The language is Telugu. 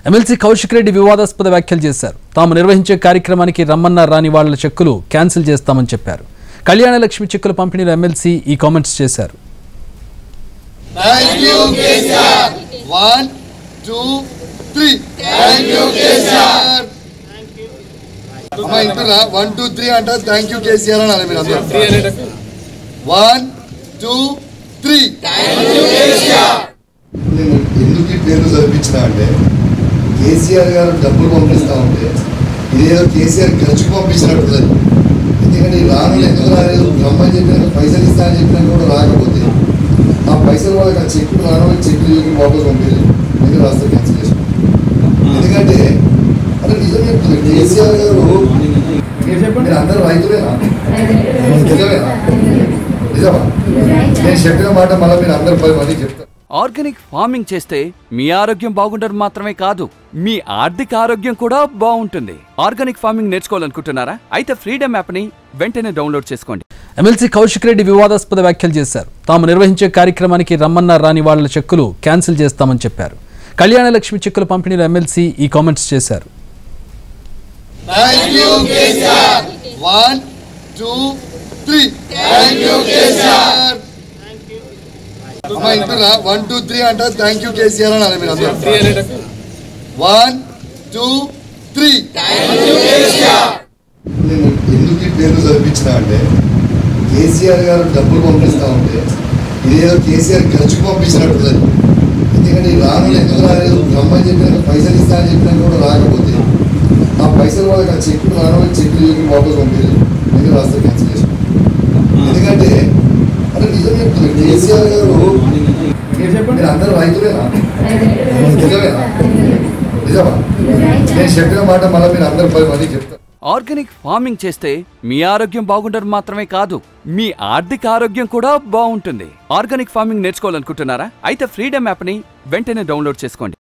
ఎమ్మెల్సీ కౌశిక్ రెడ్డి వివాదాస్పద వ్యాఖ్యలు చేశారు తాము నిర్వహించే కార్యక్రమానికి రమ్మన్న రాని వాళ్ల చెక్కులు క్యాన్సిల్ చేస్తామని చెప్పారు కళ్యాణ లక్ష్మి చెక్కుల పంపిణీలో ఎమ్మెల్సీ ఈ కామెంట్స్ చేశారు thank you KCR one two three thank you KCR అమ్మా ఇంటురా వన్ టూ త్రీ అంటే థ్యాంక్ యూ కేసీఆర్ అనాలి మీరు అందరూ వన్ టూ త్రీ నేను ఎందుకు ఈ పేర్లు చదివించిన అంటే కేసీఆర్ గారు డబ్బులు పంపిస్తా ఉంటే ఇదేదో కేసీఆర్ ఖర్చుకు పంపించినట్టు అది. ఎందుకంటే ఈ రాను ఎందుకు రాలేదు రమ్మని చెప్పినాక పైసలు ఇస్తా అని చెప్పినా కూడా రాకపోతే ఆ పైసలు వాళ్ళకి ఆ చెక్కులు రాను వాళ్ళకి చెక్కులు చూపి వాపస్ పంపించలేదు ఎందుకు రాస్తే క్యాన్సిల్ చేసిన ఎందుకంటే అంటే నిజం చెప్తుంది కేసీఆర్ గారు మీరు అందరూ రైతులేనా నిజమేనా నిజమా నేను చెప్పిన మాట మళ్ళీ మీరు అందరు పది మందికి చెప్తారు ఆర్గానిక్ ఫార్మింగ్ చేస్తే మీ ఆరోగ్యం బాగుండడం మాత్రమే కాదు మీ ఆర్థిక ఆరోగ్యం కూడా బాగుంటుంది ఆర్గానిక్ ఫార్మింగ్ నేర్చుకోవాలనుకుంటున్నారా అయితే ఫ్రీడమ్ యాప్ని వెంటనే డౌన్లోడ్ చేసుకోండి ఎమ్మెల్సీ కౌశిక్ రెడ్డి వివాదాస్పద వ్యాఖ్యలు చేశారు తాము నిర్వహించే కార్యక్రమానికి రమ్మన్న రాని వాళ్ల చెక్కులు క్యాన్సిల్ చేస్తామని చెప్పారు కళ్యాణ లక్ష్మి చెక్కుల పంపిణీలో ఎమ్మెల్సీ ఈ కామెంట్స్ చేశారు thank you KCR one two three thank you KCR అమ్మా ఇంటురా వన్ టూ త్రీ అంటే థ్యాంక్ యూ కేసీఆర్ అనాలి మీరు అందరూ వన్ టూ త్రీ నేను ఎందుకు ఈ పేర్లు చదివించిన అంటే కేసీఆర్ గారు డబ్బులు పంపిస్తా ఉంటే ఇదేదో కేసీఆర్ ఖర్చుకు పంపించినట్టు అది. ఎందుకంటే ఈ రాను ఎందుకు రాలేదు రమ్మని చెప్పినాక పైసలు ఇస్తా అని చెప్పినా కూడా రాకపోతే ఆ పైసలు వాళ్ళకి ఆ చెక్కులు రాను వాళ్ళకి చెక్కులు చూపి వాపస్ పంపించలేదు ఎందుకు రాస్తే క్యాన్సిల్ చేసిన ఎందుకంటే అంటే నిజం చెప్తుంది కేసీఆర్ గారు మీరు అందరూ రైతులేనా నిజమేనా నిజమా నేను చెప్పిన మాట మళ్ళీ మీరు అందరు పది మందికి చెప్తారు ఆర్గానిక్ ఫార్మింగ్ చేస్తే మీ ఆరోగ్యం బాగుండడం మాత్రమే కాదు మీ ఆర్థిక ఆరోగ్యం కూడా బాగుంటుంది ఆర్గానిక్ ఫార్మింగ్ నేర్చుకోవాలనుకుంటున్నారా అయితే ఫ్రీడమ్ యాప్ని వెంటనే డౌన్లోడ్ చేసుకోండి